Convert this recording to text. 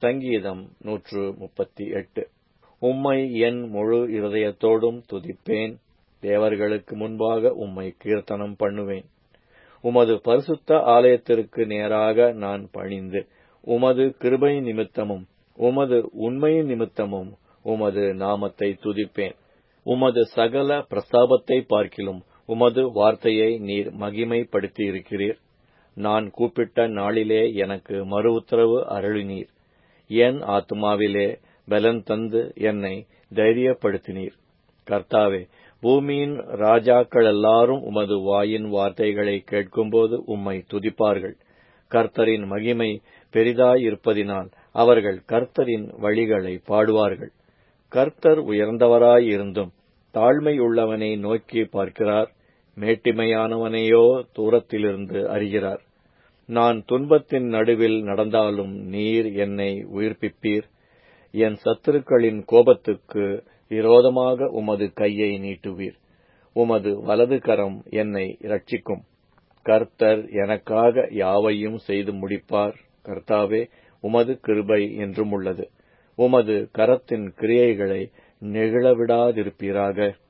சங்கீதம் நூற்று முப்பத்தி எட்டு உம்மை என் முழு இருதயத்தோடும் துதிப்பேன் தேவர்களுக்கு முன்பாக உம்மை கீர்த்தனம் பண்ணுவேன் உமது பரிசுத்த ஆலயத்திற்கு நேராக நான் பணிந்து உமது கிருபை நிமித்தமும் உமது உண்மை நிமித்தமும் உமது நாமத்தை துதிப்பேன் உமது சகல பிரஸ்தாபத்தை பார்க்கிலும் உமது வார்த்தையை நீர் மகிமைப்படுத்தியிருக்கிறீர் நான் கூப்பிட்ட நாளிலே எனக்கு மறு உத்தரவு அருளினீர் என் ஆத்மாவிலே பலன் தந்து என்னை தைரியப்படுத்தினீர் கர்த்தாவே பூமியின் ராஜாக்கள் எல்லாரும் உமது வாயின் வார்த்தைகளை கேட்கும்போது உம்மை துதிப்பார்கள் கர்த்தரின் மகிமை பெரிதாயிருப்பதினால் அவர்கள் கர்த்தரின் வழிகளை பாடுவார்கள் கர்த்தர் உயர்ந்தவராயிருந்தும் தாழ்மை உள்ளவனை நோக்கி பார்க்கிறார் மேட்டிமையானவனையோ தூரத்திலிருந்து அறிகிறார் நான் துன்பத்தின் நடுவில் நடந்தாலும் நீர் என்னை உயிர்ப்பிப்பீர் என் சத்துருக்களின் கோபத்துக்கு விரோதமாக உமது கையை நீட்டுவீர் உமது வலது கரம் என்னை இரட்சிக்கும் கர்த்தர் எனக்காக யாவையும் செய்து முடிப்பார் கர்த்தாவே உமது கிருபை என்றும் உள்ளது உமது கரத்தின் கிரியைகளை நெகிழவிடாதிருப்பீராக